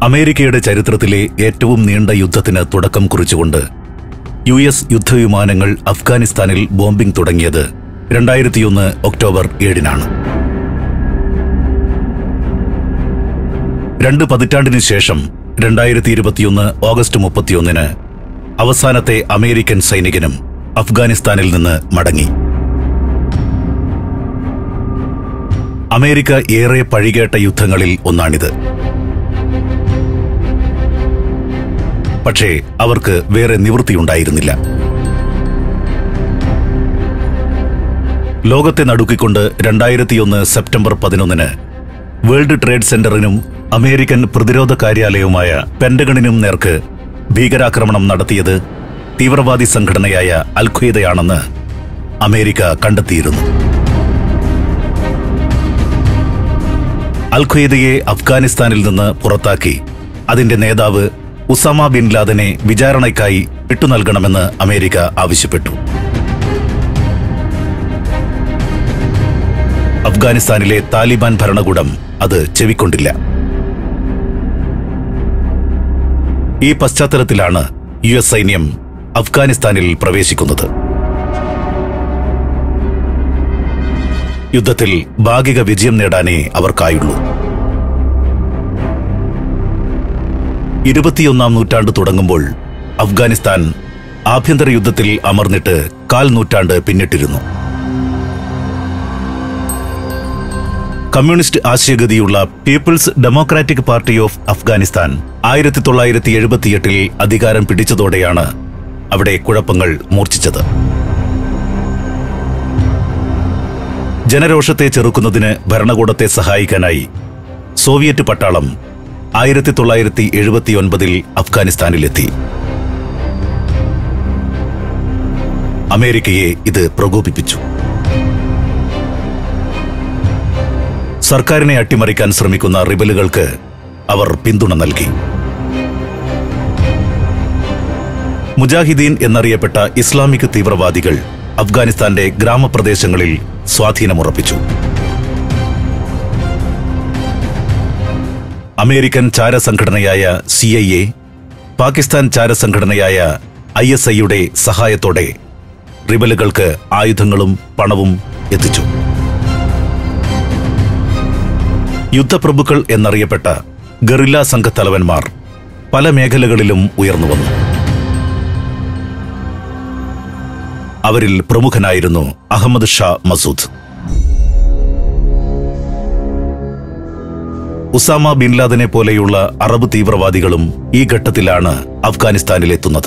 അമേരിക്കയുടെ ചരിത്രത്തിലെ ഏറ്റവും നീണ്ട യുദ്ധത്തിന് തുടക്കം കുറിച്ചുകൊണ്ട് യു എസ് യുദ്ധവിമാനങ്ങൾ അഫ്ഗാനിസ്ഥാനിൽ ബോംബിംഗ് തുടങ്ങിയത് രണ്ടായിരത്തിയൊന്ന് ഒക്ടോബർ ഏഴിനാണ് രണ്ട് പതിറ്റാണ്ടിന് ശേഷം രണ്ടായിരത്തി ഇരുപത്തിയൊന്ന് ഓഗസ്റ്റ് മുപ്പത്തിയൊന്നിന് അവസാനത്തെ അമേരിക്കൻ സൈനികനും അഫ്ഗാനിസ്ഥാനിൽ നിന്ന് മടങ്ങി അമേരിക്ക ഏറെ പഴികേട്ട യുദ്ധങ്ങളിൽ ഒന്നാണിത് പക്ഷേ അവർക്ക് വേറെ നിവൃത്തിയുണ്ടായിരുന്നില്ല ലോകത്തെ നടുക്കിക്കൊണ്ട് രണ്ടായിരത്തിയൊന്ന് സെപ്റ്റംബർ പതിനൊന്നിന് വേൾഡ് ട്രേഡ് സെന്ററിനും അമേരിക്കൻ പ്രതിരോധ കാര്യാലയവുമായ പെന്റഗണിനും നേർക്ക് ഭീകരാക്രമണം നടത്തിയത് തീവ്രവാദി സംഘടനയായ അൽഖ്വയ്ദയാണെന്ന് അമേരിക്ക കണ്ടെത്തിയിരുന്നു അൽഖ്വയ്ദയെ അഫ്ഗാനിസ്ഥാനിൽ നിന്ന് പുറത്താക്കി അതിന്റെ നേതാവ് ഉസാമ ബിൻ ലാദനെ വിചാരണയ്ക്കായി വിട്ടുനൽകണമെന്ന് അമേരിക്ക ആവശ്യപ്പെട്ടു അഫ്ഗാനിസ്ഥാനിലെ താലിബാൻ ഭരണകൂടം അത് ചെവിക്കൊണ്ടില്ല ഈ പശ്ചാത്തലത്തിലാണ് യു എസ് സൈന്യം അഫ്ഗാനിസ്ഥാനിൽ പ്രവേശിക്കുന്നത് യുദ്ധത്തിൽ ഭാഗിക വിജയം നേടാനേ അവർക്കായുള്ളൂ ഇരുപത്തിയൊന്നാം നൂറ്റാണ്ട് തുടങ്ങുമ്പോൾ അഫ്ഗാനിസ്ഥാൻ ആഭ്യന്തര യുദ്ധത്തിൽ അമർന്നിട്ട് കാൽ നൂറ്റാണ്ട് പിന്നിട്ടിരുന്നു കമ്മ്യൂണിസ്റ്റ് ആശയഗതിയുള്ള People's Democratic Party of Afghanistan ആയിരത്തി തൊള്ളായിരത്തി എഴുപത്തിയെട്ടിൽ അധികാരം പിടിച്ചതോടെയാണ് അവിടെ കുഴപ്പങ്ങൾ മൂർച്ഛിച്ചത് ജനരോഷത്തെ ചെറുക്കുന്നതിന് ഭരണകൂടത്തെ സഹായിക്കാനായി സോവിയറ്റ് പട്ടാളം ആയിരത്തി തൊള്ളായിരത്തി എഴുപത്തിയൊൻപതിൽ അഫ്ഗാനിസ്ഥാനിലെത്തി അമേരിക്കയെ ഇത് പ്രകോപിപ്പിച്ചു സർക്കാരിനെ അട്ടിമറിക്കാൻ ശ്രമിക്കുന്ന റിബലുകൾക്ക് അവർ പിന്തുണ നൽകി മുജാഹിദീൻ എന്നറിയപ്പെട്ട ഇസ്ലാമിക് തീവ്രവാദികൾ അഫ്ഗാനിസ്ഥാന്റെ ഗ്രാമപ്രദേശങ്ങളിൽ സ്വാധീനമുറപ്പിച്ചു അമേരിക്കൻ ചാരസംഘടനയായ സി ഐ എ പാകിസ്ഥാൻ ചാരസംഘടനയായ ഐ എസ് ഐയുടെ സഹായത്തോടെ റിബലുകൾക്ക് ആയുധങ്ങളും പണവും എത്തിച്ചു യുദ്ധപ്രഭുക്കൾ എന്നറിയപ്പെട്ട ഗറില്ല സംഘത്തലവന്മാർ പല മേഖലകളിലും ഉയർന്നു വന്നു അവരിൽ പ്രമുഖനായിരുന്നു അഹമ്മദ് ഷാ മസൂദ് ഉസാമ ബിൻ ലാദനെ പോലെയുള്ള അറബ് തീവ്രവാദികളും ഈ ഘട്ടത്തിലാണ് അഫ്ഗാനിസ്ഥാനിലെത്തുന്നത്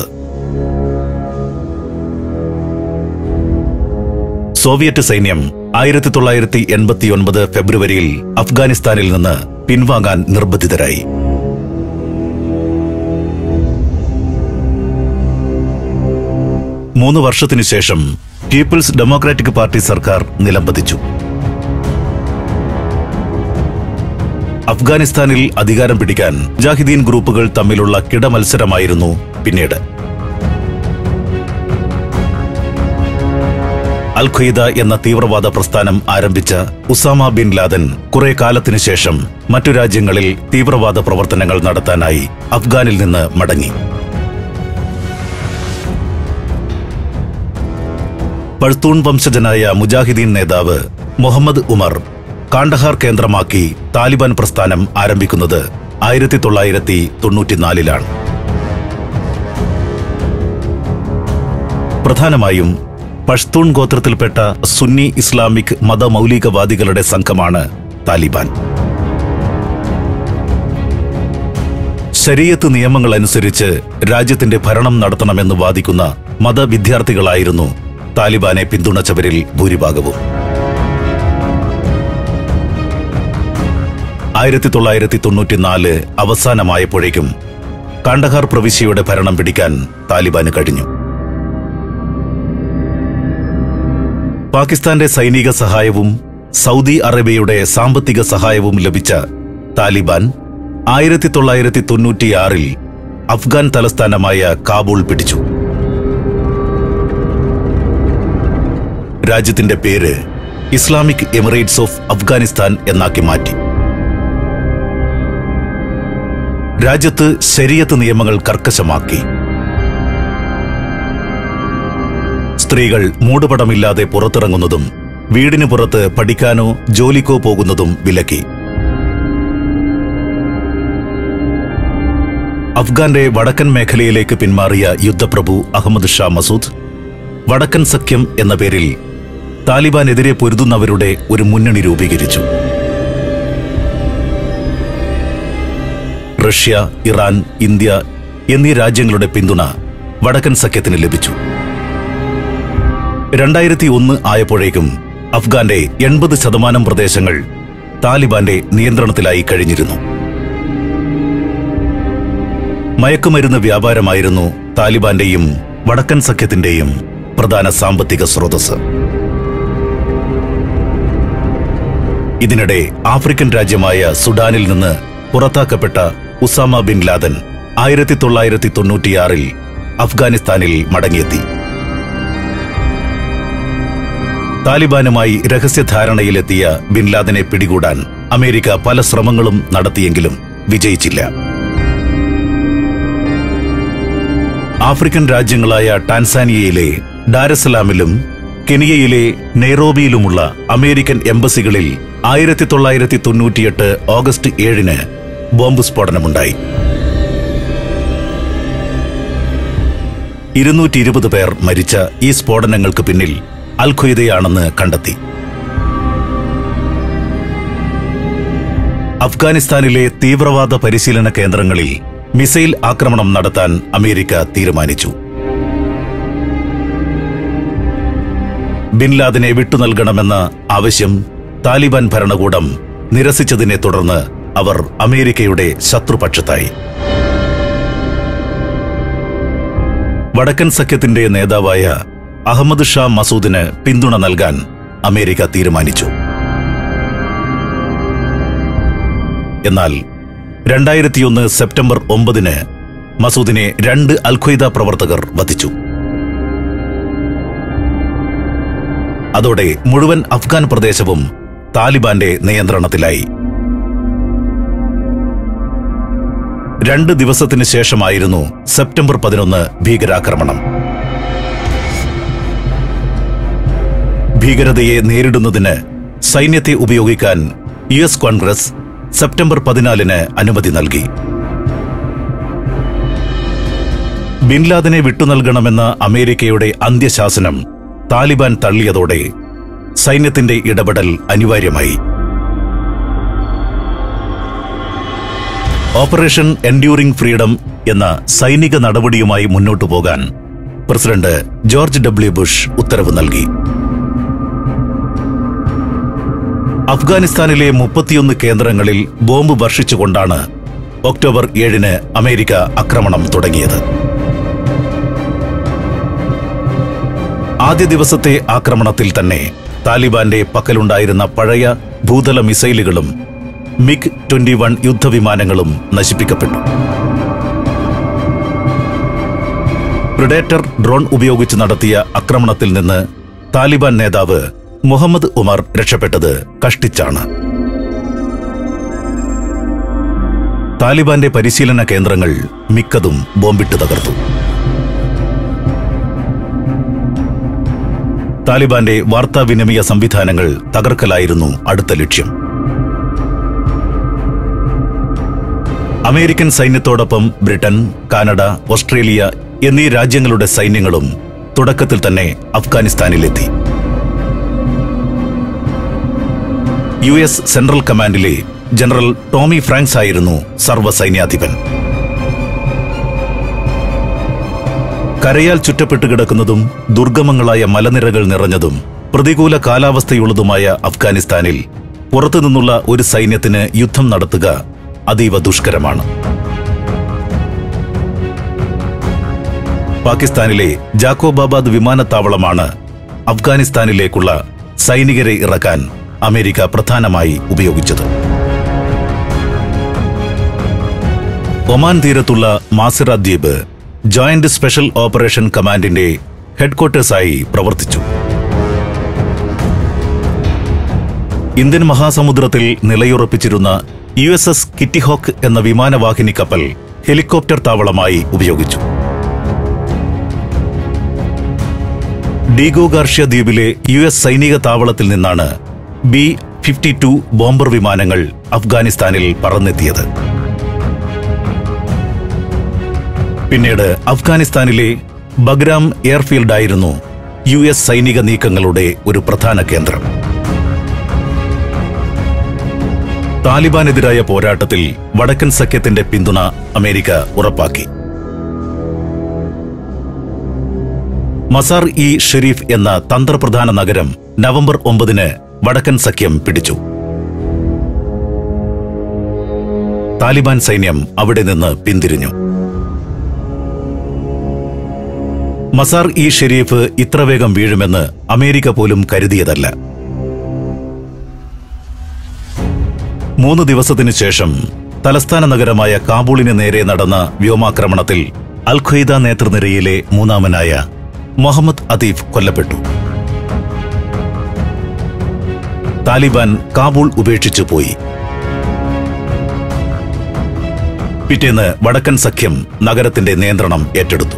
സോവിയറ്റ് സൈന്യം ആയിരത്തി തൊള്ളായിരത്തി എൺപത്തിയൊൻപത് ഫെബ്രുവരിയിൽ അഫ്ഗാനിസ്ഥാനിൽ നിന്ന് പിൻവാങ്ങാൻ നിർബന്ധിതരായി മൂന്ന് വർഷത്തിനു ശേഷം പീപ്പിൾസ് ഡെമോക്രാറ്റിക് പാർട്ടി സർക്കാർ നിലംപതിച്ചു അഫ്ഗാനിസ്ഥാനിൽ അധികാരം പിടിക്കാൻ ജാഹിദീൻ ഗ്രൂപ്പുകൾ തമ്മിലുള്ള കിടമത്സരമായിരുന്നു പിന്നീട് അൽ ഖ്വയ്ദ എന്ന തീവ്രവാദ പ്രസ്ഥാനം ആരംഭിച്ച ഉസാമ ബിൻ ലാദൻ കുറെ കാലത്തിനു ശേഷം മറ്റു രാജ്യങ്ങളിൽ തീവ്രവാദ പ്രവർത്തനങ്ങൾ നടത്താനായി അഫ്ഗാനിൽ നിന്ന് മടങ്ങി പഴ്ത്തൂൺ വംശജനായ മുജാഹിദീൻ നേതാവ് മുഹമ്മദ് ഉമർ കാണ്ഡഹാർ കേന്ദ്രമാക്കി താലിബാൻ പ്രസ്ഥാനം ആരംഭിക്കുന്നത് ആയിരത്തി തൊള്ളായിരത്തി തൊണ്ണൂറ്റിനാലിലാണ് പ്രധാനമായും പഷ്തൂൺ ഗോത്രത്തിൽപ്പെട്ട സുന്നി ഇസ്ലാമിക് മതമൗലികവാദികളുടെ സംഘമാണ് താലിബാൻ ശരീയത്ത് നിയമങ്ങൾ അനുസരിച്ച് രാജ്യത്തിന്റെ ഭരണം നടത്തണമെന്ന് വാദിക്കുന്ന മതവിദ്യാർത്ഥികളായിരുന്നു താലിബാനെ പിന്തുണച്ചവരിൽ ഭൂരിഭാഗവും ആയിരത്തി തൊള്ളായിരത്തി തൊണ്ണൂറ്റിനാല് അവസാനമായപ്പോഴേക്കും കാണ്ഡഹാർ പ്രവിശ്യയുടെ ഭരണം പിടിക്കാൻ താലിബാന് കഴിഞ്ഞു പാകിസ്ഥാന്റെ സൈനിക സഹായവും സൗദി അറേബ്യയുടെ സാമ്പത്തിക സഹായവും ലഭിച്ച താലിബാൻ ആയിരത്തി തൊള്ളായിരത്തി തൊണ്ണൂറ്റിയാറിൽ അഫ്ഗാൻ തലസ്ഥാനമായ കാബൂൾ പിടിച്ചു രാജ്യത്തിന്റെ പേര് ഇസ്ലാമിക് എമിറേറ്റ്സ് ഓഫ് അഫ്ഗാനിസ്ഥാൻ എന്നാക്കി മാറ്റി രാജ്യത്ത് ശരീഅത്ത് നിയമങ്ങൾ കർക്കശമാക്കി സ്ത്രീകൾ മൂടുപടമില്ലാതെ പുറത്തിറങ്ങുന്നതും വീടിന് പുറത്ത് പഠിക്കാനോ ജോലിക്കോ പോകുന്നതും വിലക്കി അഫ്ഗാന്റെ വടക്കൻ മേഖലയിലേക്ക് പിന്മാറിയ യുദ്ധപ്രഭു അഹമ്മദ് ഷാ മസൂദ് വടക്കൻ സഖ്യം എന്ന പേരിൽ താലിബാനെതിരെ പൊരുതുന്നവരുടെ ഒരു മുന്നണി രൂപീകരിച്ചു റഷ്യ ഇറാൻ ഇന്ത്യ എന്നീ രാജ്യങ്ങളുടെ പിന്തുണ വടക്കൻ സഖ്യത്തിന് ലഭിച്ചു രണ്ടായിരത്തി ഒന്ന് ആയപ്പോഴേക്കും അഫ്ഗാന്റെ എൺപത് ശതമാനം പ്രദേശങ്ങൾ താലിബാന്റെ നിയന്ത്രണത്തിലായി കഴിഞ്ഞിരുന്നു മയക്കുമരുന്ന് വ്യാപാരമായിരുന്നു താലിബാന്റെയും വടക്കൻ സഖ്യത്തിന്റെയും പ്രധാന സാമ്പത്തിക സ്രോതസ് ഇതിനിടെ ആഫ്രിക്കൻ രാജ്യമായ സുഡാനിൽ നിന്ന് പുറത്താക്കപ്പെട്ട ഉസാമ ബിൻ ലാദൻ ആയിരത്തി തൊള്ളായിരത്തി തൊണ്ണൂറ്റിയാറിൽ അഫ്ഗാനിസ്ഥാനിൽ മടങ്ങിയെത്തി താലിബാനുമായി രഹസ്യധാരണയിലെത്തിയ ബിൻ ലാദനെ പിടികൂടാൻ അമേരിക്ക പല ശ്രമങ്ങളും നടത്തിയെങ്കിലും വിജയിച്ചില്ല ആഫ്രിക്കൻ രാജ്യങ്ങളായ ടാൻസാനിയയിലെ ഡാരസലാമിലും കെനിയയിലെ നെയ്റോബിയിലുമുള്ള അമേരിക്കൻ എംബസികളിൽ ആയിരത്തി തൊള്ളായിരത്തി തൊണ്ണൂറ്റിയെട്ട് ഓഗസ്റ്റ് ഏഴിന് ബോംബ് സ്ഫോടനമുണ്ടായി ഇരുന്നൂറ്റി ഇരുപത് പേർ മരിച്ച ഈ സ്ഫോടനങ്ങൾക്ക് പിന്നിൽ അൽഖ്വയ്ദയാണെന്ന് കണ്ടെത്തി അഫ്ഗാനിസ്ഥാനിലെ തീവ്രവാദ പരിശീലന കേന്ദ്രങ്ങളിൽ മിസൈൽ ആക്രമണം നടത്താൻ അമേരിക്ക തീരുമാനിച്ചു ബിൻ ലാദനെ വിട്ടുനൽകണമെന്ന ആവശ്യം താലിബാൻ ഭരണകൂടം നിരസിച്ചതിനെ തുടർന്ന് അവർ അമേരിക്കയുടെ ശത്രുപക്ഷത്തായി വടക്കൻ സഖ്യത്തിന്റെ നേതാവായ അഹമ്മദ് ഷാ മസൂദിന് പിന്തുണ നൽകാൻ അമേരിക്ക തീരുമാനിച്ചു എന്നാൽ രണ്ടായിരത്തിയൊന്ന് സെപ്റ്റംബർ ഒമ്പതിന് മസൂദിനെ രണ്ട് അൽഖ്വയ്ദ പ്രവർത്തകർ വധിച്ചു അതോടെ മുഴുവൻ അഫ്ഗാൻ പ്രദേശവും താലിബാന്റെ നിയന്ത്രണത്തിലായി രണ്ട് ദിവസത്തിന് ശേഷമായിരുന്നു സെപ്റ്റംബർ പതിനൊന്ന് ഭീകരാക്രമണം ഭീകരതയെ നേരിടുന്നതിന് സൈന്യത്തെ ഉപയോഗിക്കാൻ യു എസ് കോൺഗ്രസ് സെപ്റ്റംബർ പതിനാലിന് അനുമതി നൽകി ബിൻ ലാദനെ വിട്ടുനൽകണമെന്ന അമേരിക്കയുടെ അന്ത്യശാസനം താലിബാൻ തള്ളിയതോടെ സൈന്യത്തിന്റെ ഇടപെടൽ അനിവാര്യമായി ഓപ്പറേഷൻ എൻഡ്യൂറിംഗ് ഫ്രീഡം എന്ന സൈനിക നടപടിയുമായി മുന്നോട്ടു പോകാൻ പ്രസിഡന്റ് ജോർജ് ഡബ്ല്യു ബുഷ് ഉത്തരവ് നൽകി അഫ്ഗാനിസ്ഥാനിലെ മുപ്പത്തിയൊന്ന് കേന്ദ്രങ്ങളിൽ ബോംബ് വർഷിച്ചുകൊണ്ടാണ് ഒക്ടോബർ ഏഴിന് അമേരിക്ക ആക്രമണം തുടങ്ങിയത് ആദ്യ ദിവസത്തെ ആക്രമണത്തിൽ തന്നെ താലിബാന്റെ പക്കലുണ്ടായിരുന്ന പഴയ ഭൂതല മിസൈലുകളും മിഗ് ട്വന്റി വൺ യുദ്ധവിമാനങ്ങളും നശിപ്പിക്കപ്പെട്ടു പ്രിഡേറ്റർ ഡ്രോൺ ഉപയോഗിച്ച് നടത്തിയ ആക്രമണത്തിൽ നിന്ന് താലിബാൻ നേതാവ് മുഹമ്മദ് ഉമർ രക്ഷപ്പെട്ടത് കഷ്ടിച്ചാണ് താലിബാന്റെ പരിശീലന കേന്ദ്രങ്ങൾ മിക്കതും ബോംബിട്ട് തകർത്തു താലിബാന്റെ വാർത്താവിനിമയ സംവിധാനങ്ങൾ തകർക്കലായിരുന്നു അടുത്ത ലക്ഷ്യം അമേരിക്കൻ സൈന്യത്തോടൊപ്പം ബ്രിട്ടൻ കാനഡ ഓസ്ട്രേലിയ എന്നീ രാജ്യങ്ങളുടെ സൈന്യങ്ങളും തുടക്കത്തിൽ തന്നെ അഫ്ഗാനിസ്ഥാനിലെത്തി യു എസ് സെൻട്രൽ കമാൻഡിലെ ജനറൽ ടോമി ഫ്രാങ്ക്സ് ആയിരുന്നു സർവ്വസൈന്യാധിപൻ കരയാൽ ചുറ്റപ്പെട്ട് കിടക്കുന്നതും ദുർഗമങ്ങളായ മലനിരകൾ നിറഞ്ഞതും പ്രതികൂല കാലാവസ്ഥയുള്ളതുമായ അഫ്ഗാനിസ്ഥാനിൽ പുറത്തുനിന്നുള്ള ഒരു സൈന്യത്തിന് യുദ്ധം നടത്തുക അതീവ ദുഷ്കരമാണ് പാകിസ്ഥാനിലെ ജാക്കോബാബാദ് വിമാനത്താവളമാണ് അഫ്ഗാനിസ്ഥാനിലേക്കുള്ള സൈനികരെ ഇറക്കാൻ അമേരിക്ക പ്രധാനമായി ഉപയോഗിച്ചത് ഒമാൻ തീരത്തുള്ള മാസിറ ദ്വീപ് ജോയിന്റ് സ്പെഷ്യൽ ഓപ്പറേഷൻ കമാൻഡിന്റെ ഹെഡ്ക്വാർട്ടേഴ്സായി പ്രവർത്തിച്ചു ഇന്ത്യൻ മഹാസമുദ്രത്തിൽ നിലയുറപ്പിച്ചിരുന്ന യു എസ് എസ് കിറ്റിഹോക്ക് എന്ന വിമാനവാഹിനി കപ്പൽ ഹെലികോപ്റ്റർ താവളമായി ഉപയോഗിച്ചു ഡീഗോ ഗാർഷ്യ ദ്വീപിലെ യു എസ് സൈനിക താവളത്തിൽ നിന്നാണ് ബി ഫിഫ്റ്റി ടു ബോംബർ വിമാനങ്ങൾ അഫ്ഗാനിസ്ഥാനിൽ പറന്നെത്തിയത് പിന്നീട് അഫ്ഗാനിസ്ഥാനിലെ ബഗ്രാം എയർഫീൽഡായിരുന്നു യു എസ് സൈനിക നീക്കങ്ങളുടെ ഒരു പ്രധാന കേന്ദ്രം താലിബാനെതിരായ പോരാട്ടത്തിൽ വടക്കൻ സഖ്യത്തിന്റെ പിന്തുണ അമേരിക്ക ഉറപ്പാക്കി മസാർ ഇ ഷെരീഫ് എന്ന തന്ത്രപ്രധാന നഗരം നവംബർ ഒമ്പതിന് വടക്കൻ സഖ്യം പിടിച്ചു താലിബാൻ സൈന്യം അവിടെ നിന്ന് പിന്തിരിഞ്ഞു മസാർ ഇ ഷെരീഫ് ഇത്ര വേഗം വീഴുമെന്ന് അമേരിക്ക പോലും കരുതിയതല്ല മൂന്ന് ദിവസത്തിനു ശേഷം തലസ്ഥാന നഗരമായ കാബൂളിന് നേരെ നടന്ന വ്യോമാക്രമണത്തിൽ അൽ ഖ്വയ്ദ നേതൃനിരയിലെ മൂന്നാമനായ മുഹമ്മദ് അദീഫ് കൊല്ലപ്പെട്ടു താലിബാൻ കാബൂൾ ഉപേക്ഷിച്ചു പോയി പിറ്റേന്ന് വടക്കൻ സഖ്യം നഗരത്തിന്റെ നിയന്ത്രണം ഏറ്റെടുത്തു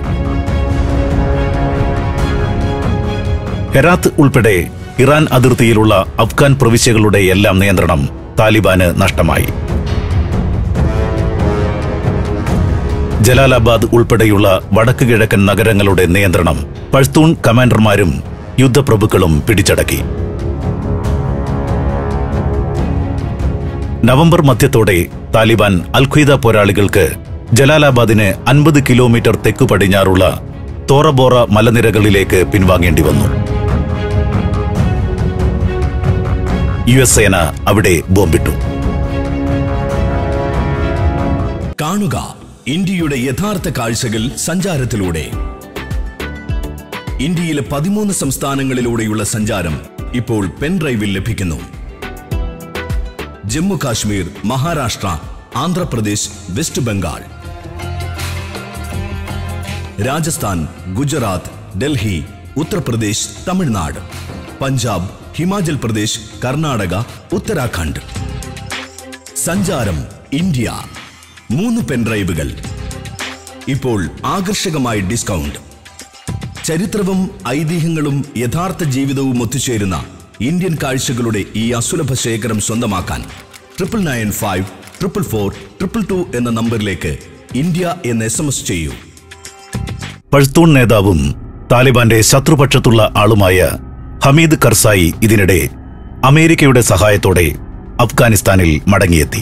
ഹെറാത്ത് ഉൾപ്പെടെ ഇറാൻ അതിർത്തിയിലുള്ള അഫ്ഗാൻ പ്രവിശ്യകളുടെ എല്ലാം നിയന്ത്രണം താലിബാന് നഷ്ടമായി ജലാലാബാദ് ഉൾപ്പെടെയുള്ള വടക്ക് കിഴക്കൻ നഗരങ്ങളുടെ നിയന്ത്രണം പഷ്തൂൺ കമാൻഡർമാരും യുദ്ധപ്രഭുക്കളും പിടിച്ചടക്കി നവംബർ മധ്യത്തോടെ താലിബാൻ അൽഖ്വയ്ദ പോരാളികൾക്ക് ജലാലാബാദിന് അൻപത് കിലോമീറ്റർ തെക്കു പടിഞ്ഞാറുള്ള തോറബോറ മലനിരകളിലേക്ക് പിൻവാങ്ങേണ്ടി വന്നു യു എസ് സേന അവിടെ ബോംബിട്ടു കാണുക ഇന്ത്യയുടെ യഥാർത്ഥ കാഴ്ചകൾ സഞ്ചാരത്തിലൂടെ ഇന്ത്യയിലെ പതിമൂന്ന് സംസ്ഥാനങ്ങളിലൂടെയുള്ള സഞ്ചാരം ഇപ്പോൾ പെൻഡ്രൈവിൽ ലഭിക്കുന്നു ജമ്മു കാശ്മീർ മഹാരാഷ്ട്ര ആന്ധ്രാപ്രദേശ് വെസ്റ്റ് ബംഗാൾ രാജസ്ഥാൻ ഗുജറാത്ത് ഡൽഹി ഉത്തർപ്രദേശ് തമിഴ്നാട് പഞ്ചാബ് ഹിമാചൽ പ്രദേശ് കർണാടക ഉത്തരാഖണ്ഡ് സഞ്ചാരം ഇന്ത്യ മൂന്ന് പെൻഡ്രൈവുകൾ ഇപ്പോൾ ആകർഷകമായ ഡിസ്കൗണ്ട് ചരിത്രവും ഐതിഹ്യങ്ങളും യഥാർത്ഥ ജീവിതവും ഒത്തുചേരുന്ന ഇന്ത്യൻ കാഴ്ചകളുടെ ഈ അസുലഭ ശേഖരം സ്വന്തമാക്കാൻ triple nine five triple four triple two എന്ന നമ്പറിലേക്ക് ഇന്ത്യ എന്ന് എസ് എം എസ് ചെയ്യൂ പഷ്തൂൺ നേതാവും താലിബാന്റെ ശത്രുപക്ഷത്തുള്ള ആളുമായ ഹമീദ് കർസായി ഇതിനിടെ അമേരിക്കയുടെ സഹായത്തോടെ അഫ്ഗാനിസ്ഥാനിൽ മടങ്ങിയെത്തി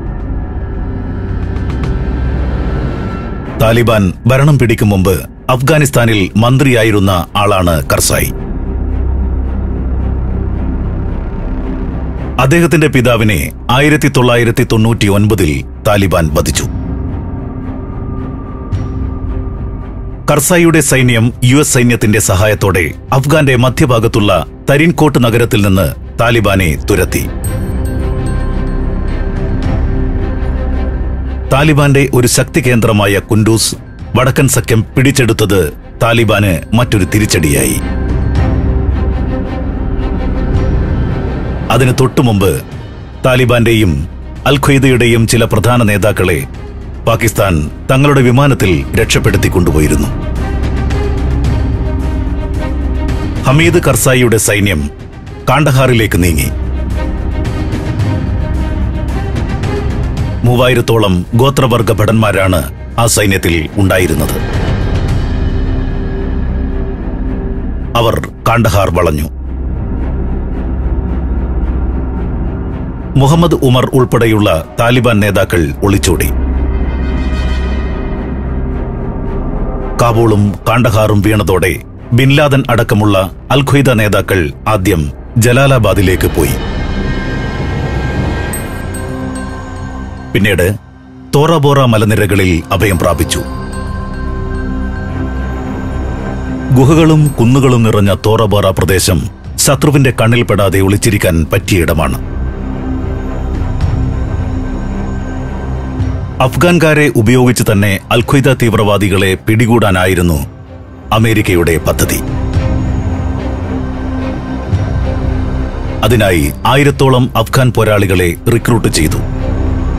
താലിബാൻ ഭരണം പിടിക്കും മുമ്പ് അഫ്ഗാനിസ്ഥാനിൽ മന്ത്രിയായിരുന്ന ആളാണ് കർസായി അദ്ദേഹത്തിന്റെ പിതാവിനെ ആയിരത്തി തൊള്ളായിരത്തി തൊണ്ണൂറ്റി ഒൻപതിൽ താലിബാൻ വധിച്ചു കർസായിയുടെ സൈന്യം യു എസ് സൈന്യത്തിന്റെ സഹായത്തോടെ അഫ്ഗാന്റെ മധ്യഭാഗത്തുള്ള തരിൻകോട്ട് നഗരത്തിൽ നിന്ന് താലിബാനെ തുരത്തി താലിബാന്റെ ഒരു ശക്തി കേന്ദ്രമായ കുൻഡൂസ് വടക്കൻ സഖ്യം പിടിച്ചെടുത്തത് താലിബാന് മറ്റൊരു തിരിച്ചടിയായി അതിന് തൊട്ടുമുമ്പ് താലിബാന്റെയും അൽ ഖ്വയ്ദയുടെയും ചില പ്രധാന നേതാക്കളെ പാകിസ്ഥാൻ തങ്ങളുടെ വിമാനത്തിൽ രക്ഷപ്പെടുത്തി കൊണ്ടുപോയിരുന്നു ഹമീദ് കർസായിയുടെ സൈന്യം കാണ്ടഹാറിലേക്ക് നീങ്ങി മൂവായിരത്തോളം ഗോത്രവർഗ ഭടന്മാരാണ് ആ സൈന്യത്തിൽ ഉണ്ടായിരുന്നത് അവർ കാണ്ടഹാർ വളഞ്ഞു മുഹമ്മദ് ഉമർ ഉൾപ്പെടെയുള്ള താലിബാൻ നേതാക്കൾ ഒളിച്ചോടി കാബൂളും കാണ്ടഹാറും വീണതോടെ ബിൻലാദൻ അടക്കമുള്ള അൽഖ്വയ്ദ നേതാക്കൾ ആദ്യം ജലാലാബാദിലേക്ക് പോയി പിന്നീട് തോറബോറ മലനിരകളിൽ അഭയം പ്രാപിച്ചു ഗുഹകളും കുന്നുകളും നിറഞ്ഞ തോറബോറ പ്രദേശം ശത്രുവിന്റെ കണ്ണിൽപ്പെടാതെ ഒളിച്ചിരിക്കാൻ പറ്റിയിടമാണ് അഫ്ഗാൻകാരെ ഉപയോഗിച്ച് തന്നെ അൽഖ്വയ്ദ തീവ്രവാദികളെ പിടികൂടാനായിരുന്നു അമേരിക്കയുടെ പദ്ധതി അതിനായി ആയിരത്തോളം അഫ്ഗാൻ പോരാളികളെ റിക്രൂട്ട് ചെയ്തു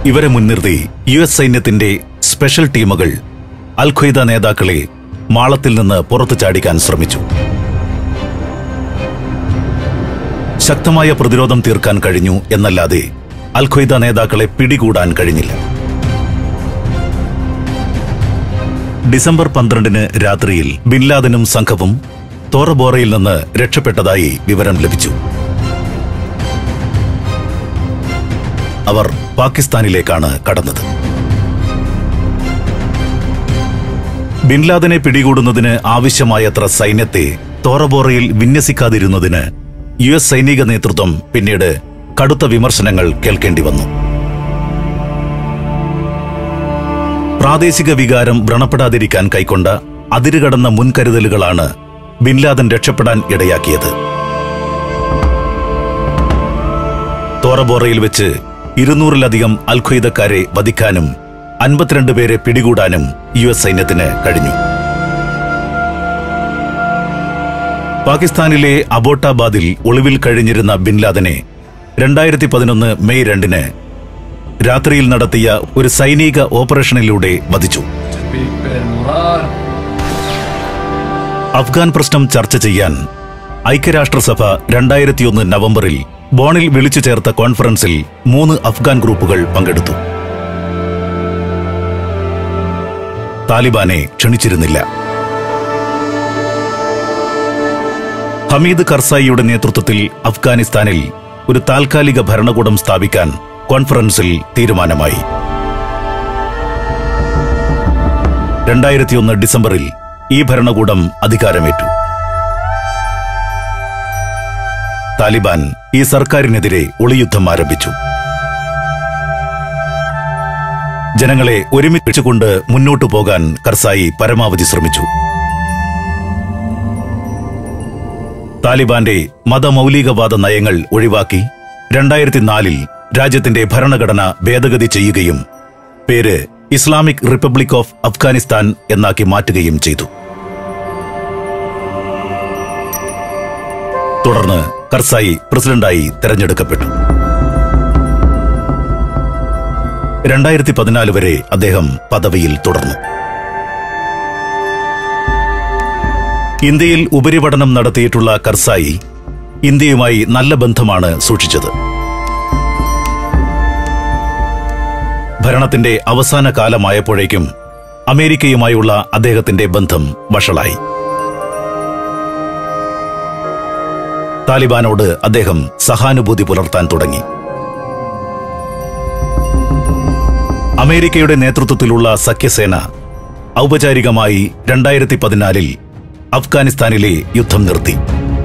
ഇവരെ മുൻനിർത്തി യു എസ് സൈന്യത്തിന്റെ സ്പെഷ്യൽ ടീമുകൾ അൽ ഖ്വയ്ദ നേതാക്കളെ മാളത്തിൽ നിന്ന് പുറത്തു ചാടിക്കാൻ ശ്രമിച്ചു ശക്തമായ പ്രതിരോധം തീർക്കാൻ കഴിഞ്ഞു എന്നല്ലാതെ അൽ ഖ്വയ്ദ നേതാക്കളെ പിടികൂടാൻ കഴിഞ്ഞില്ല ഡിസംബർ പന്ത്രണ്ടിന് രാത്രിയിൽ ബിൻലാദനും സംഘവും തോറബോറയിൽ നിന്ന് രക്ഷപ്പെട്ടതായി വിവരം ലഭിച്ചു അവർ പാകിസ്ഥാനിലേക്കാണ് കടന്നത് ബിൻലാദനെ പിടികൂടുന്നതിന് ആവശ്യമായത്ര സൈന്യത്തെ തോറബോറയിൽ വിന്യസിക്കാതിരുന്നതിന് യു എസ് സൈനിക നേതൃത്വം പിന്നീട് കടുത്ത വിമർശനങ്ങൾ കേൾക്കേണ്ടി വന്നു പ്രാദേശിക വികാരം വ്രണപ്പെടാതിരിക്കാൻ കൈക്കൊണ്ട അതിരുകടന്ന മുൻകരുതലുകളാണ് ബിൻലാദൻ രക്ഷപ്പെടാൻ ഇടയാക്കിയത് തോറബോറയിൽ വെച്ച് ഇരുന്നൂറിലധികം അൽഖ്വയ്ദക്കാരെ വധിക്കാനും അൻപത്തിരണ്ട് പേരെ പിടികൂടാനും യു എസ് സൈന്യത്തിന് കഴിഞ്ഞു പാകിസ്ഥാനിലെ അബോട്ടാബാദിൽ ഒളിവിൽ കഴിഞ്ഞിരുന്ന ബിൻലാദനെ രണ്ടായിരത്തി പതിനൊന്ന് മെയ് രണ്ടിന് രാത്രിയിൽ നടത്തിയ ഒരു സൈനിക ഓപ്പറേഷനിലൂടെ വധിച്ചു Speak bin Laden. അഫ്ഗാൻ പ്രശ്നം ചർച്ച ചെയ്യാൻ ഐക്യരാഷ്ട്രസഭ രണ്ടായിരത്തിയൊന്ന് നവംബറിൽ ബോണിൽ വിളിച്ചു ചേർത്ത കോൺഫറൻസിൽ മൂന്ന് അഫ്ഗാൻ ഗ്രൂപ്പുകൾ പങ്കെടുത്തു താലിബാനെ ക്ഷണിച്ചിരുന്നില്ല ഹമീദ് കർസായിയുടെ നേതൃത്വത്തിൽ അഫ്ഗാനിസ്ഥാനിൽ ഒരു താൽക്കാലിക ഭരണകൂടം സ്ഥാപിക്കാൻ കോൺഫറൻസിൽ തീരുമാനമായി രണ്ടായിരത്തിയൊന്ന് ഡിസംബറിൽ ഈ ഭരണകൂടം അധികാരമേറ്റു താലിബാൻ ഈ സർക്കാരിനെതിരെ ഒളിയുദ്ധം ആരംഭിച്ചു ജനങ്ങളെ ഒരുമിച്ചുകൊണ്ട് മുന്നോട്ടു പോകാൻ കർസായി പരമാവധി ശ്രമിച്ചു താലിബാന്റെ മതമൗലികവാദ നയങ്ങൾ ഒഴിവാക്കി രണ്ടായിരത്തി നാലിൽ രാജ്യത്തിന്റെ ഭരണഘടന ഭേദഗതി ചെയ്യുകയും പേര് ഇസ്ലാമിക് റിപ്പബ്ലിക് ഓഫ് അഫ്ഗാനിസ്ഥാൻ എന്നാക്കി മാറ്റുകയും ചെയ്തു തുടർന്ന് കർസായി പ്രസിഡന്റായി തെരഞ്ഞെടുക്കപ്പെട്ടു രണ്ടായിരത്തി പതിനാല് വരെ അദ്ദേഹം പദവിയിൽ തുടർന്നു ഇന്ത്യയിൽ ഉപരിപഠനം നടത്തിയിട്ടുള്ള കർസായി ഇന്ത്യയുമായി നല്ല ബന്ധമാണ് സൂക്ഷിച്ചത് ഭരണത്തിന്റെ അവസാന കാലമായപ്പോഴേക്കും അമേരിക്കയുമായുള്ള അദ്ദേഹത്തിന്റെ ബന്ധം വഷളായി താലിബാനോട് അദ്ദേഹം സഹാനുഭൂതി പുലർത്താൻ തുടങ്ങി അമേരിക്കയുടെ നേതൃത്വത്തിലുള്ള സഖ്യസേന ഔപചാരികമായി രണ്ടായിരത്തി പതിനാലിൽ അഫ്ഗാനിസ്ഥാനിലെ യുദ്ധം നിർത്തി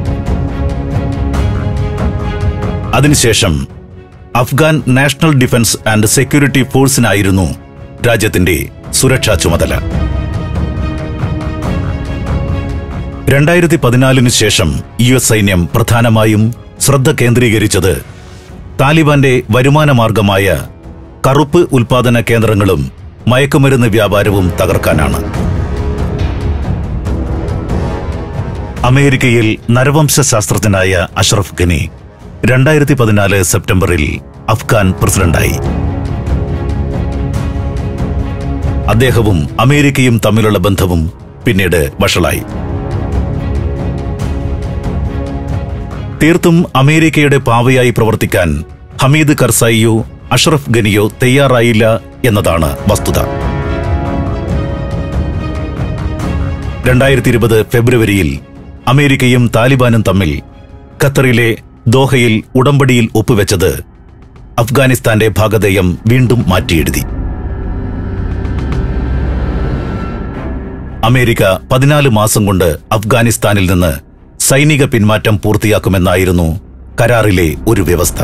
അതിനുശേഷം Afghan National Defence and Security ഫോഴ്സിനായിരുന്നു രാജ്യത്തിന്റെ സുരക്ഷാ ചുമതല രണ്ടായിരത്തി പതിനാലിനു ശേഷം യു എസ് സൈന്യം പ്രധാനമായും ശ്രദ്ധ കേന്ദ്രീകരിച്ചത് താലിബാന്റെ വരുമാന മാർഗമായ കറുപ്പ് ഉൽപാദന കേന്ദ്രങ്ങളും മയക്കുമരുന്ന് വ്യാപാരവും തകർക്കാനാണ് അമേരിക്കയിൽ നരവംശ ശാസ്ത്രജ്ഞനായ അഷ്റഫ് ഖനി രണ്ടായിരത്തി പതിനാല് സെപ്റ്റംബറിൽ അഫ്ഗാൻ പ്രസിഡന്റായി അദ്ദേഹവും അമേരിക്കയും തമ്മിലുള്ള ബന്ധവും പിന്നീട് വഷളായി തീർത്തും അമേരിക്കയുടെ പാവയായി പ്രവർത്തിക്കാൻ ഹമീദ് കർസായിയോ അഷ്റഫ് ഗനിയോ തയ്യാറായില്ല എന്നതാണ് വസ്തുത രണ്ടായിരത്തി ഇരുപത് ഫെബ്രുവരിയിൽ അമേരിക്കയും താലിബാനും തമ്മിൽ ഖത്തറിലെ ദോഹയിൽ ഉടമ്പടിയിൽ ഒപ്പുവെച്ചത് അഫ്ഗാനിസ്ഥാന്റെ ഭാഗധേയം വീണ്ടും മാറ്റിയെഴുതി അമേരിക്ക പതിനാല് മാസം കൊണ്ട് അഫ്ഗാനിസ്ഥാനിൽ നിന്ന് സൈനിക പിന്മാറ്റം പൂർത്തിയാക്കുമെന്നായിരുന്നു കരാറിലെ ഒരു വ്യവസ്ഥ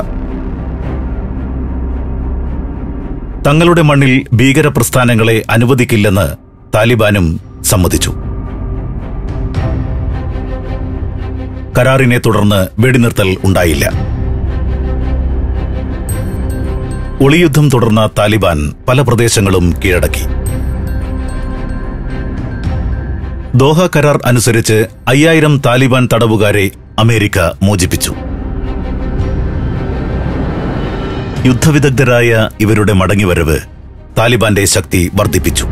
തങ്ങളുടെ മണ്ണിൽ ഭീകരപ്രസ്ഥാനങ്ങളെ അനുവദിക്കില്ലെന്ന് താലിബാനും സമ്മതിച്ചു കരാറിനെ തുടർന്ന് വെടിനിർത്തൽ ഉണ്ടായില്ല ഒളിയുദ്ധം തുടർന്ന താലിബാൻ പല പ്രദേശങ്ങളും കീഴടക്കി ദോഹ കരാർ അനുസരിച്ച് അയ്യായിരം താലിബാൻ തടവുകാരെ അമേരിക്ക മോചിപ്പിച്ചു യുദ്ധവിദഗ്ധരായ ഇവരുടെ മടങ്ങിവരവ് താലിബാന്റെ ശക്തി വർദ്ധിപ്പിച്ചു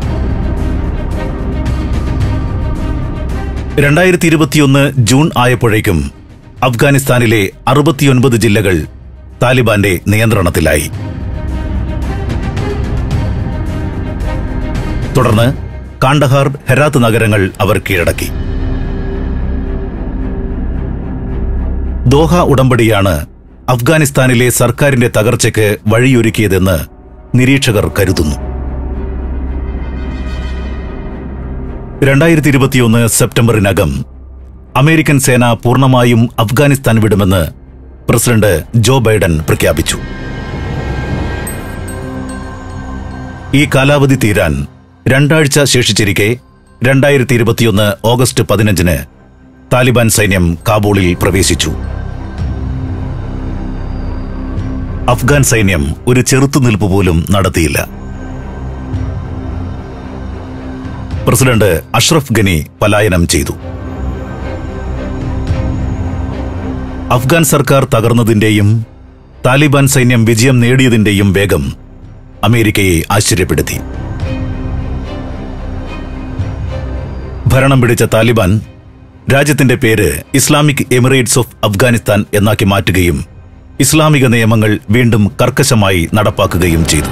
രണ്ടായിരത്തി ഇരുപത്തിയൊന്ന് ജൂൺ ആയപ്പോഴേക്കും അഫ്ഗാനിസ്ഥാനിലെ അറുപത്തിയൊൻപത് ജില്ലകൾ താലിബാന്റെ നിയന്ത്രണത്തിലായി തുടർന്ന് കാണ്ടഹാർ ഹെറാത്ത് നഗരങ്ങൾ അവർ കീഴടക്കി ദോഹ ഉടമ്പടിയാണ് അഫ്ഗാനിസ്ഥാനിലെ സർക്കാരിന്റെ തകർച്ചയ്ക്ക് വഴിയൊരുക്കിയതെന്ന് നിരീക്ഷകർ കരുതുന്നു രണ്ടായിരത്തി ഇരുപത്തിയൊന്ന് സെപ്റ്റംബറിനകം അമേരിക്കൻ സേന പൂർണ്ണമായും അഫ്ഗാനിസ്ഥാൻ വിടുമെന്ന് പ്രസിഡന്റ് ജോ ബൈഡൻ പ്രഖ്യാപിച്ചു ഈ കാലാവധി തീരാൻ രണ്ടാഴ്ച ശേഷിച്ചിരിക്കെ രണ്ടായിരത്തി ഇരുപത്തിയൊന്ന് ഓഗസ്റ്റ് പതിനഞ്ചിന് താലിബാൻ സൈന്യം കാബൂളിൽ പ്രവേശിച്ചു അഫ്ഗാൻ സൈന്യം ഒരു ചെറുത്തുനിൽപ്പ് പോലും നടത്തിയില്ല പ്രസിഡന്റ് അഷ്റഫ് ഗനി പലായനം ചെയ്തു അഫ്ഗാൻ സർക്കാർ തകർന്നതിന്റെയും താലിബാൻ സൈന്യം വിജയം നേടിയതിന്റെയും വേഗം അമേരിക്കയെ ആശ്ചര്യപ്പെടുത്തി ഭരണം പിടിച്ച താലിബാൻ രാജ്യത്തിന്റെ പേര് ഇസ്ലാമിക് എമിറേറ്റ്സ് ഓഫ് അഫ്ഗാനിസ്ഥാൻ എന്നാക്കി മാറ്റുകയും ഇസ്ലാമിക നിയമങ്ങൾ വീണ്ടും കർക്കശമായി നടപ്പാക്കുകയും ചെയ്തു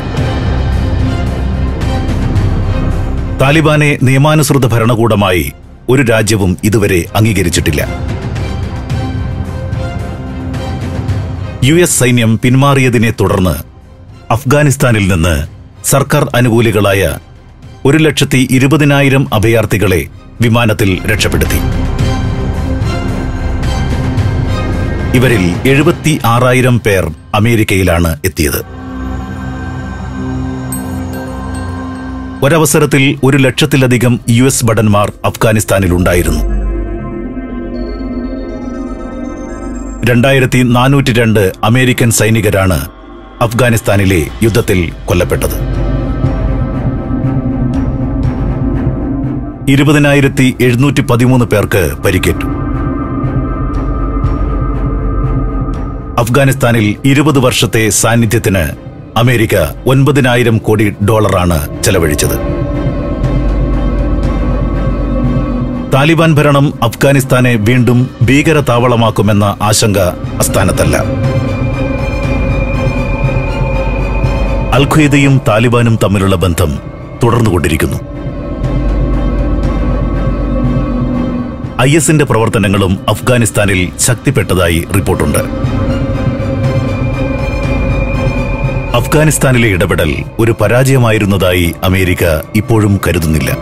താലിബാനെ നിയമാനുസൃത ഭരണകൂടമായി ഒരു രാജ്യവും ഇതുവരെ അംഗീകരിച്ചിട്ടില്ല യു എസ് സൈന്യം പിന്മാറിയതിനെ തുടർന്ന് അഫ്ഗാനിസ്ഥാനിൽ നിന്ന് സർക്കാർ അനുകൂലികളായ ഒരു ലക്ഷത്തി ഇരുപതിനായിരം അഭയാർത്ഥികളെ വിമാനത്തിൽ രക്ഷപ്പെടുത്തി ഇവരിൽ എഴുപത്തി ആറായിരം പേർ അമേരിക്കയിലാണ് എത്തിയത് ഒരവസരത്തിൽ ഒരു ലക്ഷത്തിലധികം യു എസ് ഭടന്മാർ അഫ്ഗാനിസ്ഥാനിലുണ്ടായിരുന്നു രണ്ടായിരത്തി നാനൂറ്റി രണ്ട് അമേരിക്കൻ സൈനികരാണ് അഫ്ഗാനിസ്ഥാനിലെ യുദ്ധത്തിൽ കൊല്ലപ്പെട്ടത് ഇരുപതിനായിരത്തി എഴുന്നൂറ്റി പതിമൂന്ന് പേർക്ക് പരിക്കേറ്റു അഫ്ഗാനിസ്ഥാനിൽ ഇരുപത് വർഷത്തെ സാന്നിധ്യത്തിന് അമേരിക്ക ഒൻപതിനായിരം കോടി ഡോളറാണ് ചെലവഴിച്ചത് താലിബാൻ ഭരണം അഫ്ഗാനിസ്ഥാനെ വീണ്ടും ഭീകര താവളമാക്കുമെന്ന ആശങ്ക അസ്ഥാനത്തല്ല അൽഖ്വയ്ദയും താലിബാനും തമ്മിലുള്ള ബന്ധം തുടർന്നുകൊണ്ടിരിക്കുന്നു ഐ എസിന്റെ പ്രവർത്തനങ്ങളും അഫ്ഗാനിസ്ഥാനിൽ ശക്തിപ്പെട്ടതായി റിപ്പോർട്ടുണ്ട് അഫ്ഗാനിസ്ഥാനിലെ ഇടപെടൽ ഒരു പരാജയമായിരുന്നതായി അമേരിക്ക ഇപ്പോഴും കരുതുന്നില്ല